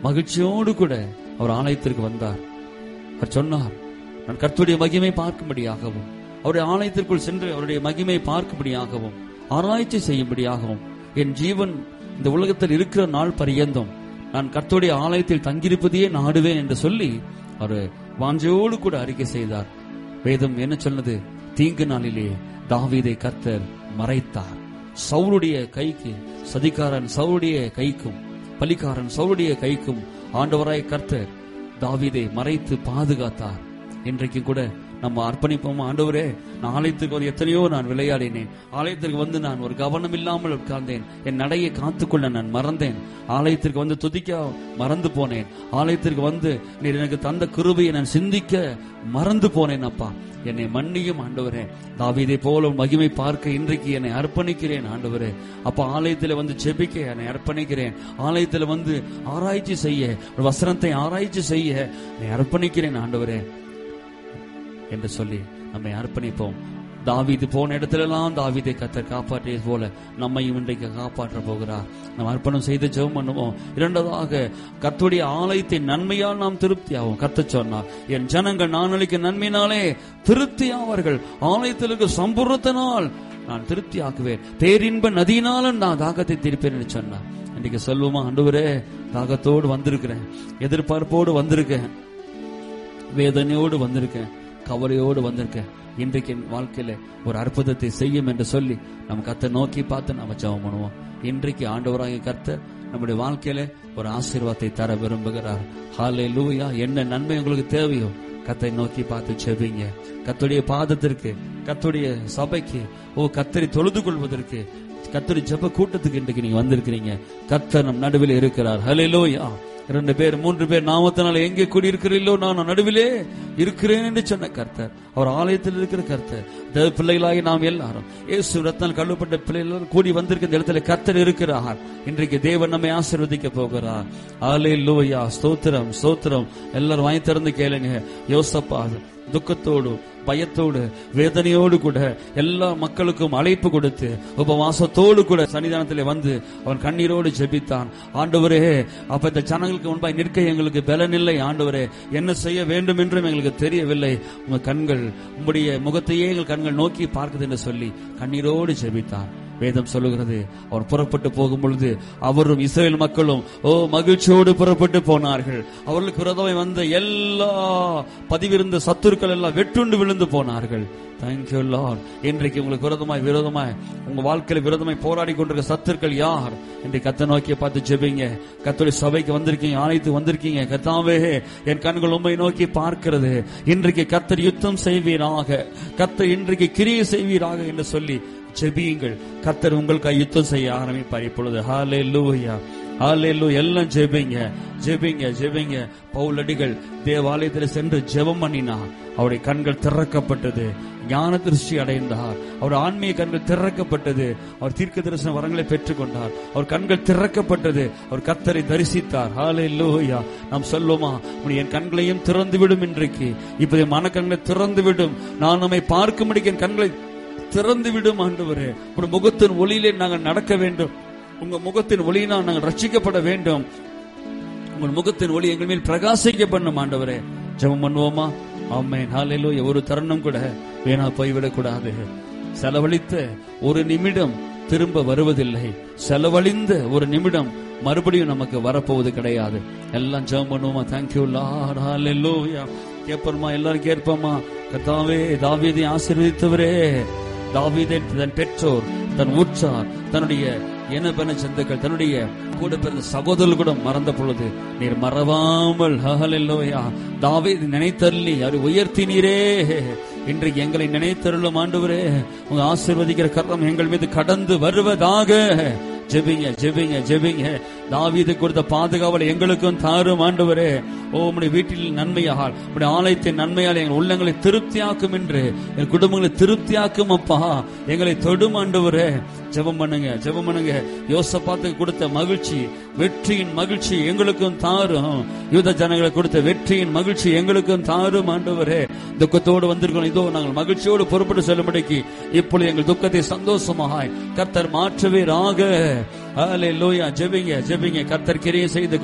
மகிழ்ச்சியோடு கூட அவர் ஆலயத்திற்கு வந்தார் அவர் சொன்னார் நான் கர்த்தருடைய மகிமை பார்க்கும்படியாகவும் அவருடைய ஆலயத்திற்குள் சென்று அவருடைய மகிமை பார்க்கும்படியாகவும் ஆராய்ச்சி செய்யும்படியாகவும் என் ஜீவன் இந்த உலகத்தில் இருக்கிற நாள் பரியந்தம் நான் கர்த்தருடைய ஆலயத்தில் தங்கியிருப்பதையே நாடுவேன் என்று சொல்லி அவர் வாஞ்சையோடு கூட அறிக்கை செய்தார் வேதம் என்ன சொன்னது தீங்கு நாளிலே தாவீதை கர்த்தர் மறைத்தார் சவுளுடைய கைக்கு சதிகாரன் சவுளுடைய கைக்கும் பலிக்காரன் சவுளுடைய கைக்கும் ஆண்டவராய் கர்த்தர் தாவீதை மறைத்து பாதுகாத்தார் இன்றைக்கு கூட நம்ம அர்ப்பணிப்போம் ஆண்டவரே நான் ஆலயத்துக்கு வந்து எத்தனையோ நான் விளையாடினேன் ஆலயத்திற்கு வந்து நான் ஒரு கவனம் இல்லாமல் உட்கார்ந்தேன் என் நடையை காத்துக்கொள்ள நான் மறந்தேன் ஆலயத்திற்கு வந்து துதிக்க மறந்து போனேன் ஆலயத்திற்கு வந்து நீர் எனக்கு தந்த கிருபையை நான் சிந்திக்க மறந்து போனேன் அப்பா என்னை மன்னியும் ஆண்டவரே தாவீதை போல உன் மகிமை பார்க்க இன்றைக்கு என்னை அர்ப்பணிக்கிறேன் ஆண்டவரே அப்ப ஆலயத்தில் வந்து ஜெபிக்க என்னை அர்ப்பணிக்கிறேன் ஆலயத்தில் வந்து ஆராய்ச்சி செய்ய ஒரு வசனத்தை ஆராய்ச்சி செய்ய என்னை அர்ப்பணிக்கிறேன் ஆண்டவரே என்று சொல்லி நம்மை அர்ப்பணிப்போம் தாவீது போன இடத்திலெல்லாம் தாவீதை கத்தர் காப்பாற்றியது போல நம்மையும் இன்றைக்கு காப்பாற்ற போகிறார் நாம் அர்ப்பணம் செய்து ஜெபம் பண்ணுவோம் இரண்டாவதாக கர்த்தருடைய ஆலயத்தின் நன்மையால் நாம் திருப்தியாகும் கத்த சொன்னார் என் ஜனங்கள் நான் அளிக்க நன்மையினாலே திருப்தியாவார்கள் ஆலயத்தில் இருக்க சம்பூர்ணத்தினால் நான் திருப்தியாக்குவேன் பேரின்ப நதியினாலும் நான் தாகத்தை திருப்பேன் என்று சொன்னார் இன்னைக்கு சொல்லுமா ஆண்டவரே தாகத்தோடு வந்திருக்கிறேன் எதிர்பார்ப்போடு வந்திருக்கேன் வேதனையோடு வந்திருக்கேன் கவலையோடு வந்திருக்கேன் இன்றைக்கு என் வாழ்க்கையில ஒரு அற்புதத்தை செய்யும் என்று சொல்லி நம்ம கத்தை நோக்கி பார்த்து நம்ம ஜெபம் பண்ணுவோம் இன்றைக்கு ஆண்டவராகிய கர்த்தர் நம்முடைய வாழ்க்கையில ஒரு ஆசீர்வாதத்தை தர விரும்புகிறார் ஹாலே லூயா என்ன நன்மை உங்களுக்கு தேவையோ கத்தை நோக்கி பார்த்து செபிங்க கத்துடைய பாதத்திற்கு கத்துடைய சபைக்கு ஓ கத்தரை தொழுது கொள்வதற்கு கத்தரி ஜெப கூட்டத்துக்கு இன்றைக்கு நீங்க வந்திருக்கிறீங்க கத்தர் நம் நடுவில் இருக்கிறார் ஹலே லோயா இரண்டு பேர் மூன்று பேர் நாமத்தினால எங்கே கூடியிருக்கிறீர்களோ நான் நடுவிலே இருக்கிறேன் என்று சொன்ன கர்த்தர் அவர் ஆலயத்தில் இருக்கிற கர்த்தர் தேவ பிள்ளைகளாகி நாம் எல்லாரும் இயேசு ரத்னால் கழுவப்பட்ட பிள்ளைகள் கூடி வந்திருக்கிற இந்த இடத்துல கர்த்தர் இருக்கிறார் இன்றைக்கு தேவன் நம்மை ஆசீர்வதிக்க போகிறார் ஆலே லோயா ஸ்தோத்திரம் ஸ்தோத்திரம் எல்லாரும் வாங்கி திறந்து கேளுங்க யோசப்பா துக்கத்தோடு பயத்தோடு வேதனையோடு கூட எல்லா மக்களுக்கும் அழைப்பு கொடுத்து உபவாசத்தோடு கூட சன்னிதானத்தில் வந்து அவன் கண்ணீரோடு ஜெபித்தான் ஆண்டவரே அப்ப இந்த ஜனங்களுக்கு முன்பாய் நிற்க எங்களுக்கு பலனில்லை ஆண்டவரே என்ன செய்ய வேண்டும் என்றும் எங்களுக்கு தெரியவில்லை உங்க கண்கள் உங்களுடைய முகத்தையே எங்கள் கண்கள் நோக்கி பார்க்குது என்று சொல்லி கண்ணீரோடு ஜெபித்தான் வேதம் சொல்லுகிறது அவர் புறப்பட்டு போகும் பொழுது அவரும் இஸ்ரேல் மக்களும் ஓ மகிழ்ச்சியோடு புறப்பட்டு போனார்கள் அவர்களுக்கு விரோதமாய் வந்த எல்லா பதிவிருந்த சத்துருக்கள் எல்லாம் வெட்டுண்டு விழுந்து போனார்கள் தேங்க்யூ லார்ட் இன்றைக்கு உங்களுக்கு விரோதமாய் விரோதமாய் உங்க வாழ்க்கையில விரோதமாய் போராடி கொண்டிருக்க சத்துருக்கள் யார் இன்றைக்கு கத்த நோக்கி பார்த்து ஜெபிங்க கத்தோடைய சபைக்கு வந்திருக்கீங்க ஆணைத்து வந்திருக்கீங்க கத்தாவே என் கண்கள் உண்மை நோக்கி பார்க்கிறது இன்றைக்கு கத்தர் யுத்தம் செய்வீராக கத்தர் இன்றைக்கு கிரியை செய்வீராக என்று சொல்லி ஜெபியுங்கள் கத்தர் உங்கள் கை யுத்தம் செய்ய ஆரம்பிப்பார் இப்பொழுது ஹாலே லூயா ஹாலேலு எல்லாம் ஜெபிங்க ஜெபிங்க ஜெபிங்க பவுலடிகள் தேவாலயத்தில் சென்று ஜெபம் பண்ணினார் அவருடைய கண்கள் திறக்கப்பட்டது ஞான திருஷ்டி அடைந்தார் அவர் ஆன்மீக கண்கள் திறக்கப்பட்டது அவர் தீர்க்க தரிசன வரங்களை பெற்றுக்கொண்டார் அவர் கண்கள் திறக்கப்பட்டது அவர் கத்தரை தரிசித்தார் ஹாலே லோயா நாம் சொல்லுமா என் கண்களையும் திறந்து விடும் இன்றைக்கு இப்போதைய மனக்கண்களை திறந்து விடும் நான் நம்மை பார்க்கும்படி என் கண்களை திறந்து விடும் ஆண்டவரே ஒரு முகத்தின் ஒளியிலே நாங்கள் நடக்க வேண்டும் உங்க முகத்தின் ஒளியினால் நாங்கள் ரட்சிக்கப்பட வேண்டும் உங்கள் முகத்தின் ஒளி எங்கள் மேல் பிரகாசிக்க பண்ணும் ஆண்டவரே ஜெபம் பண்ணுவோமா ஆமேன் ஹalleluya ஒரு தருணம் கூட வீணா போய்விடக் கூடாது செலவழித்த ஒரு நிமிடம் திரும்ப வருவதில்லை செலவழிந்த ஒரு நிமிடம் மறுபடியும் நமக்கு வரப்போவது கிடையாது எல்லாம் ஜெபம் பண்ணுவோமா தேங்க்யூ லார்ட் ஹalleluya கேட்போமா எல்லாரும் கேட்போமா கர்த்தாவே தாவீதை ஆசீர்வதித்தவரே தாவீதை தன் பெற்றோர் தன் ஊற்றார் தன்னுடைய எனபென சந்துக்கள் தன்னுடைய கூட பிறந்த சகோதரர்கள் கூட மறந்த பொழுது நீர் மறவாமல் ஹஹலெல்லோயா தாவீது நினைத்தள்ளி அவரை உயர்த்தினீரே இன்றைக்கு எங்களை நினைத்தருளும் ஆண்டவரே உங்க ஆசீர்வதிக்கிற கரம் எங்கள் மீது கடந்து வருவதாக ஜெபிங்க ஜெபிங்க ஜெபிங்க தாவீது கொடுத்த பாதுகாவலை எங்களுக்கும் தாரும் ஆண்டவரே ஓ உம்முடைய வீட்டில் நன்மையால் உம்முடைய ஆலயத்தின் நன்மையால் எங்கள் உள்ளங்களை திருப்தியாக்கும் என்று என் குடும்பங்களை திருப்தியாக்கும் அப்பா எங்களை தொடும் ஆண்டவரே ஜெபம் பண்ணுங்க ஜெபம் பண்ணுங்க யோசப்பாத்துக்கு கொடுத்த மகிழ்ச்சி வெற்றியின் மகிழ்ச்சி எங்களுக்கும் தாரும் யூத ஜனங்களுக்கு கொடுத்த வெற்றியின் மகிழ்ச்சி எங்களுக்கும் தாரும் ஆண்டவரே துக்கத்தோடு வந்திருக்கோம் இதோ நாங்கள் மகிழ்ச்சியோடு பொறுப்பட்டு செல்லும்படிக்கு இப்பொழுது எங்கள் துக்கத்தை சந்தோஷமாய் கர்த்தர் மாற்றுவீராக ஹalleluya ஜெபிங்க ஜெபிங்க கர்த்தர் கிரியை செய்து